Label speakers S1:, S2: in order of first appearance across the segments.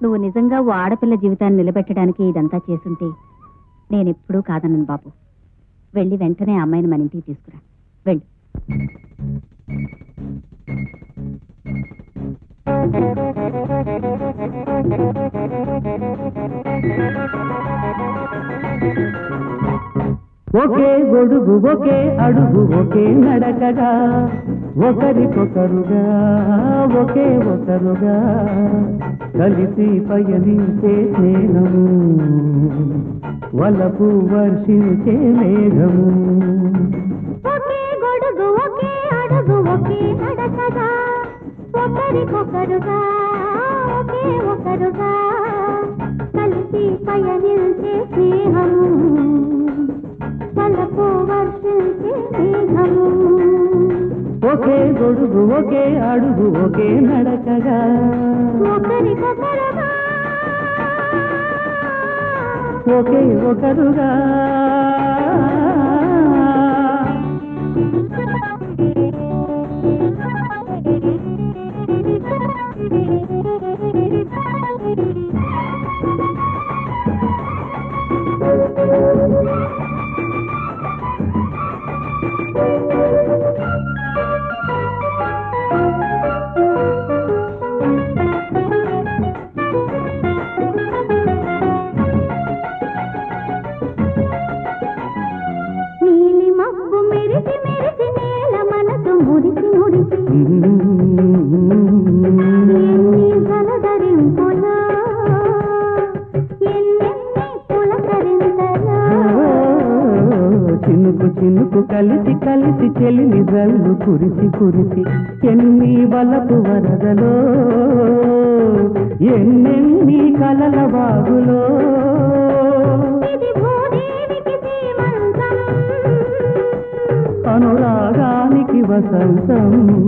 S1: నువ్వు నిజంగా ఓ ఆడపిల్ల జీవితాన్ని నిలబెట్టడానికి ఇదంతా చేసుంటే నేనెప్పుడూ కాదన్నాను బాబు వెళ్ళి వెంటనే ఆ అమ్మాయిని మన ఇంటికి తీసుకురా వెళ్ళు
S2: ఒకే గొడుగు ఒకే అడుగు ఒకే నడకగా ఒకరికొకరుగా ఒకే ఒకరుగా కలిసి పయనించే స్నేహము వలపు వర్షించే మేఘము
S3: ఒకే గొడుగు ఒకే అడుగు ఒకే నడకగా ఒకరికొకరుగా ఒకే ఒకరుగా కలిసి పయనించే స్నేహము తలకు వర్షించే మేఘము
S2: ఒకే గొడుగు ఒకే అడుగు ఒకే నడకగా
S3: ఒకరికొకరుగా
S2: ఒకే ఒకరుగా
S3: నీలి మబ్బు మెరిసి మెరిసి నేల మనసు మురిసి మురిసి ఎన్ని జలధరింపులా ఎన్నెన్ని పులకరింతలా
S2: చినుకు చినుకు కలిసి కలిసి చెలిని జల్లు కురిసి కురిసి ఎన్ని వలపు వరదలో ఎన్నెన్ని కలల బాగులో
S3: ఇది భూదేవికి సీమంతం
S2: అనురాగానికి వసంతం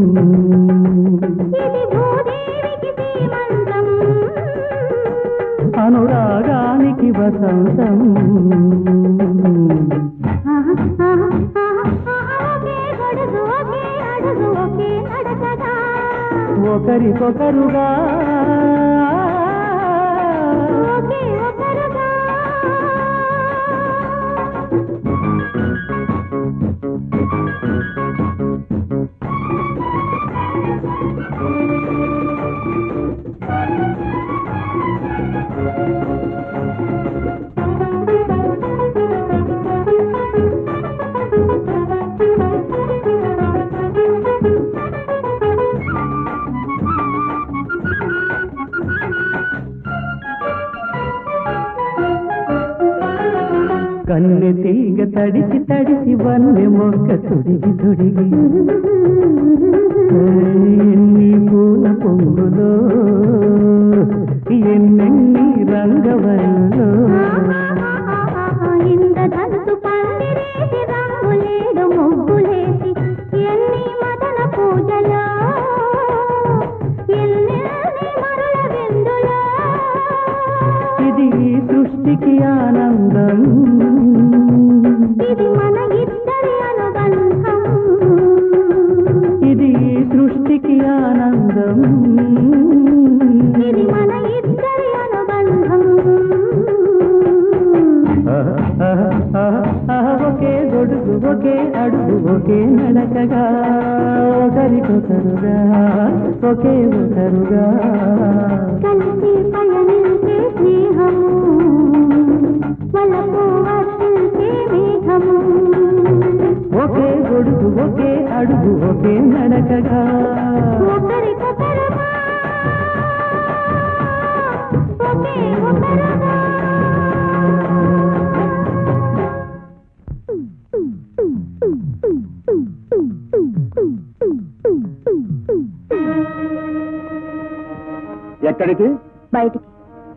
S3: ఇది భూదేవికి సీమంతం
S2: అనురాగానికి వసంతం
S3: ఆహా, ఆహా, ఆహా, ఆహా, ఒకే గొడుగు ఒకే అడుగు ఒకే నడకగా
S2: ఒకరికొకరుగా
S3: ఒకే ఒకరుగా
S2: కన్నె తీగ తడిసి తడిసి వన్నె మొక్క తొడిగి తొడిగి ఎన్ని పూల పొంగులో ఎన్నెన్ని రంగవల్లో
S3: ఇంద్రధనుసు పందిరేసి రంగులేడు ముగ్గులేసి ఎన్ని మదన పూజలో ఎన్నెన్ని మరుల విందులో
S2: ఇది ఈ సృష్టికి ఆనందం
S3: ఇది మన ఇద్దరి అనుబంధం
S2: ఇది ఈ సృష్టికి ఆనందం
S3: ఇది మన ఇద్దరి అనుబంధం
S2: ఒకే గొడుగు ఒకే అడుగు ఒకే నడకగా ఒకరికొకరుగా ఒకే ఒకరుగా
S3: కలిసి పయనించే స్నేహము వలపు వర్షించే మేఘము
S2: ఒకే గొడుగు ఒకే అడుగు ఒకే నడకగా
S3: ఒకరికొకరుగా ఒకే ఒకరుగా
S4: ఎక్కడికి
S1: బయటికి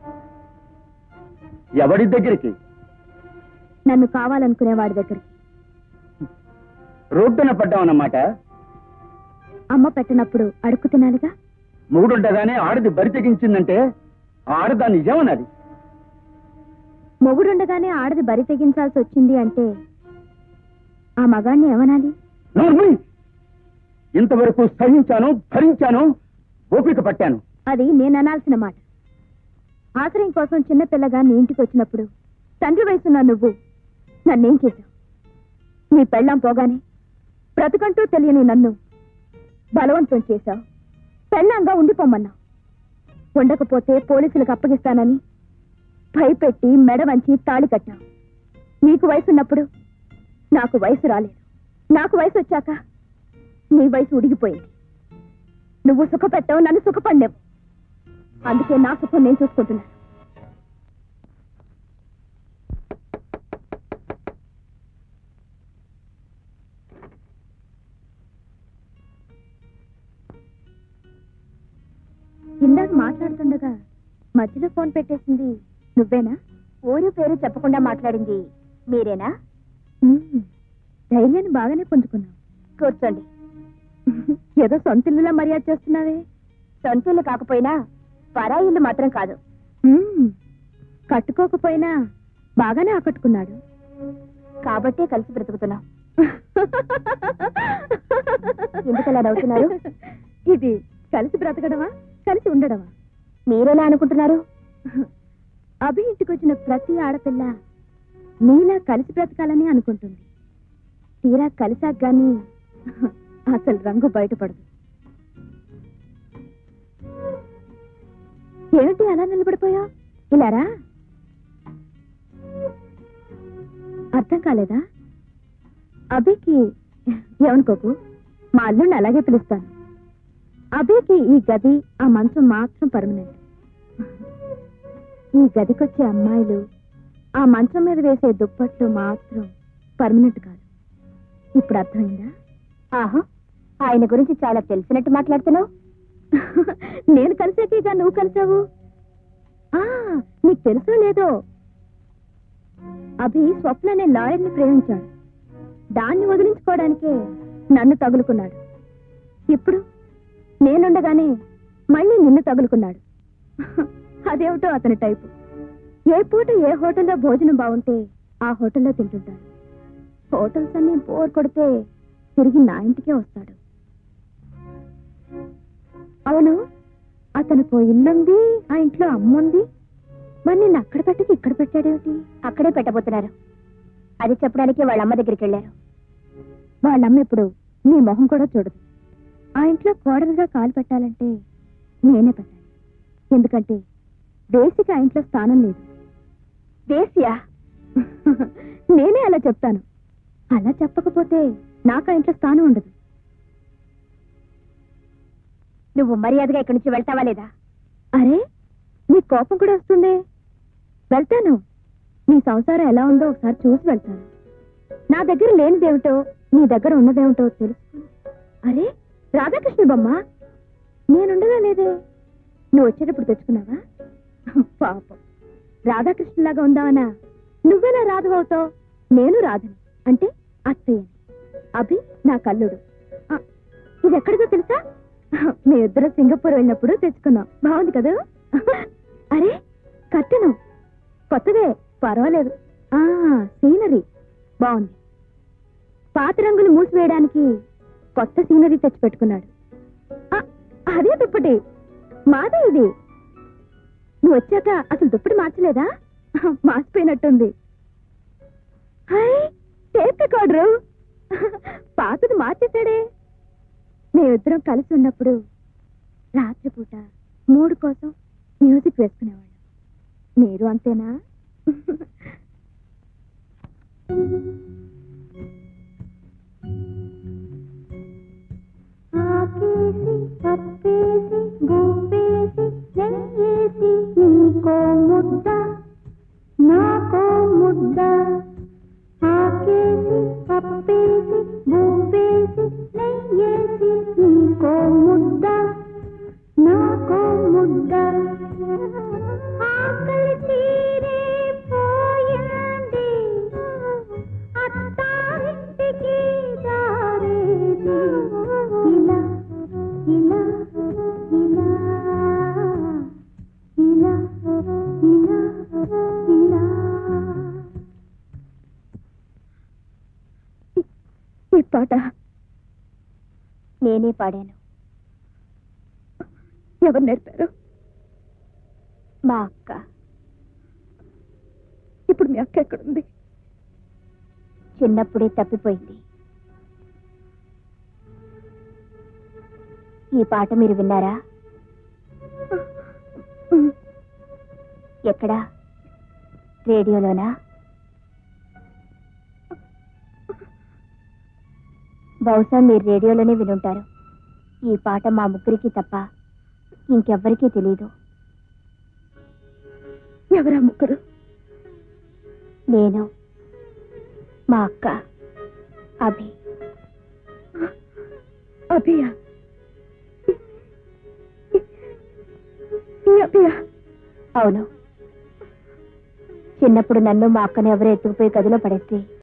S4: ఎవడి దగ్గరికి
S1: నన్ను కావాలనుకునే వాడి దగ్గరికి
S4: రోడ్డున పడ్డామన్నమాట
S1: అమ్మ పెట్టినప్పుడు అడుక్కు తినాలిగా
S4: మూడుండగానే ఆడది బరి తెగించిందంటే ఆడదాన్ని ఏమన్నది
S1: మొగుడుండగానే ఆడది బరి తెగించాల్సి వచ్చింది అంటే ఆ మగాణ్ణి ఏమనాలి
S4: నోర్మి ఇంతవరకు సహించాను భరించాను ఓపిక పట్టాను
S1: అది నేను అనాల్సిన మాట
S3: ఆశ్రయం కోసం చిన్నపిల్లగా నీ ఇంటికి వచ్చినప్పుడు తండ్రి వయసున్న నువ్వు నన్నేం చేశావు నీ పెళ్ళాం పోగానే బ్రతుకంటూ తెలియని నన్ను బలవంతం చేశావు పెళ్ళాంగా ఉండిపోమన్నావు ఉండకపోతే పోలీసులకు అప్పగిస్తానని భయపెట్టి మెడ వంచి తాళి కట్టావు నీకు వయసున్నప్పుడు నాకు వయసు రాలేదు నాకు వయసు వచ్చాక నీ వయసు ఉడిగిపోయింది నువ్వు సుఖపెట్టావు నన్ను సుఖపడినావు అందుకే నా సుఖం నేను చూసుకుంటున్నాను ఇందాక మాట్లాడుతుండగా మధ్యలో ఫోన్ పెట్టేసింది నువ్వేనా ఊరు పేరు చెప్పకుండా మాట్లాడింది మీరేనా ధైర్యాన్ని బాగానే పుంజుకున్నావు కూర్చోండి ఏదో సొంత ఇల్లులా మర్యాద చేస్తున్నావే సొంత ఇల్లు కాకపోయినా పరాయి ఇల్లు మాత్రం కాదు కట్టుకోకపోయినా బాగానే ఆకట్టుకున్నాడు కాబట్టే కలిసి బ్రతుకుతున్నాం ఎందుకలా నవ్వుతున్నారు ఇది కలిసి బ్రతకడమా కలిసి ఉండడమా మీరెలా అనుకుంటున్నారు అభి ఇంటికి వచ్చిన ప్రతి ఆడపిల్ల నీలా కలిసి బ్రతకాలని అనుకుంటుంది తీరా కలిసాక గాని అసలు రంగు బయటపడదు ఏమిటి అలా నిలబడిపోయా ఇలారా అర్థం కాలేదా అభికి ఏమనుకోకు మా అల్లుడిని అలాగే పిలుస్తాను అభికి ఈ గది ఆ మంచం మాత్రం పర్మనెంట్ ఈ గదికొచ్చే అమ్మాయిలు ఆ మంచం మీద వేసే దుప్పట్లు మాత్రం పర్మనెంట్ కాదు ఇప్పుడు అర్థమైందా ఆహా ఆయన గురించి చాలా తెలిసినట్టు మాట్లాడుతున్నావు నేను కలిసాకేగా నువ్వు కలిసావు ఆ, నీకు తెలుసో లేదో అభి స్వప్న అనే లాయర్ని ప్రేమించాడు దాన్ని వదిలించుకోవడానికే నన్ను తగులుకున్నాడు ఇప్పుడు నేనుండగానే మళ్ళీ నిన్ను తగులుకున్నాడు అదేమిటో అతని టైపు ఏ పూట ఏ హోటల్లో భోజనం బాగుంటే ఆ హోటల్లో తింటుంటాడు హోటల్స్ అన్ని బోర్ కొడితే తిరిగి నా ఇంటికే వస్తాడు అవును అతనికి ఓ ఇల్లుంది ఆ ఇంట్లో అమ్ముంది మరి నిన్ను అక్కడ పెట్టకి ఇక్కడ పెట్టాడేమిటి అక్కడే పెట్టబోతున్నారు అది చెప్పడానికి వాళ్ళ అమ్మ దగ్గరికి వెళ్ళారు వాళ్ళమ్మ ఇప్పుడు నీ మొహం కూడా చూడదు ఆ ఇంట్లో కోడలుగా కాలు పెట్టాలంటే నేనే పెట్టాలి ఎందుకంటే వేసికి ఆ ఇంట్లో స్థానం లేదు వేసియా నేనే అలా చెప్తాను అలా చెప్పకపోతే నాకు ఆ ఇంట్లో స్థానం ఉండదు నువ్వు మర్యాదగా ఇక్కడి నుంచి వెళ్తావా లేదా అరే నీ కోపం కూడా వస్తుంది వెళ్తాను నీ సంసారం ఎలా ఉందో ఒకసారి చూసి వెళ్తాను నా దగ్గర లేనిదేమిటో నీ దగ్గర ఉన్నదేమిటో తెలుసుకుని అరే రాధాకృష్ణ బొమ్మ నేనుండగా లేదే నువ్వు వచ్చేటప్పుడు తెచ్చుకున్నావా పాపం రాధాకృష్ణలాగా ఉందావనా నువ్వెలా రాధు అవుతావు నేను రాధని అంటే అత్తయ్యని అభి నా కల్లుడు ఆ, ఇది ఎక్కడిదో తెలుసా మీ ఇద్దరు సింగపూర్ వెళ్ళినప్పుడు తెచ్చుకున్నాం బాగుంది కదా అరే కట్టను కొత్తదే పర్వాలేదు ఆ సీనరీ బాగుంది పాత రంగులు మూసివేయడానికి కొత్త సీనరీ తెచ్చి పెట్టుకున్నాడు ఆ, అదే దుప్పటి మాదే ఇది నువ్వు వచ్చాక అసలు దుప్పటి మార్చలేదా మార్చిపోయినట్టుంది హాయ్ టేప్ రికార్డరు పాతది మార్చేశాడే మేమిద్దరం కలిసి ఉన్నప్పుడు రాత్రిపూట మూడు కోసం మ్యూజిక్ వేసుకునేవాళ్ళం మీరు అంతేనా ఆకేసి పప్పేసి గువ్వేసి నెయ్యేసి నీకో ముద్ద నాకో ముద్ద ఆకేసి పప్పేసి గువ్వేసి నెయ్యేసి నీకో ముద్ద నాకో ముద్ద ఆకలి తీరే పోయింది అత్తారింటికి దారేది ఇలా ఇలా ఇలా ఇలా ఇలా ఇలా ఈ పాట నేనే పాడాను ఎవరు నేర్పారు
S1: మా అక్క
S3: ఇప్పుడు మీ అక్క ఎక్కడుంది
S1: చిన్నప్పుడే తప్పిపోయింది ఈ పాట మీరు విన్నారా ఎక్కడా రేడియోలోనా బహుశా మీరు రేడియోలోనే వినుంటారు ఈ పాట మా ముగ్గురికి తప్ప ఇంకెవ్వరికీ తెలియదు
S3: ఎవరా ముగ్గురు
S1: నేను మా అక్క అభి
S3: అభియా ఈ అభియా
S1: అవును చిన్నప్పుడు నన్ను మా అక్కని ఎవరో ఎత్తుకుపోయి గదిలో పడేస్తే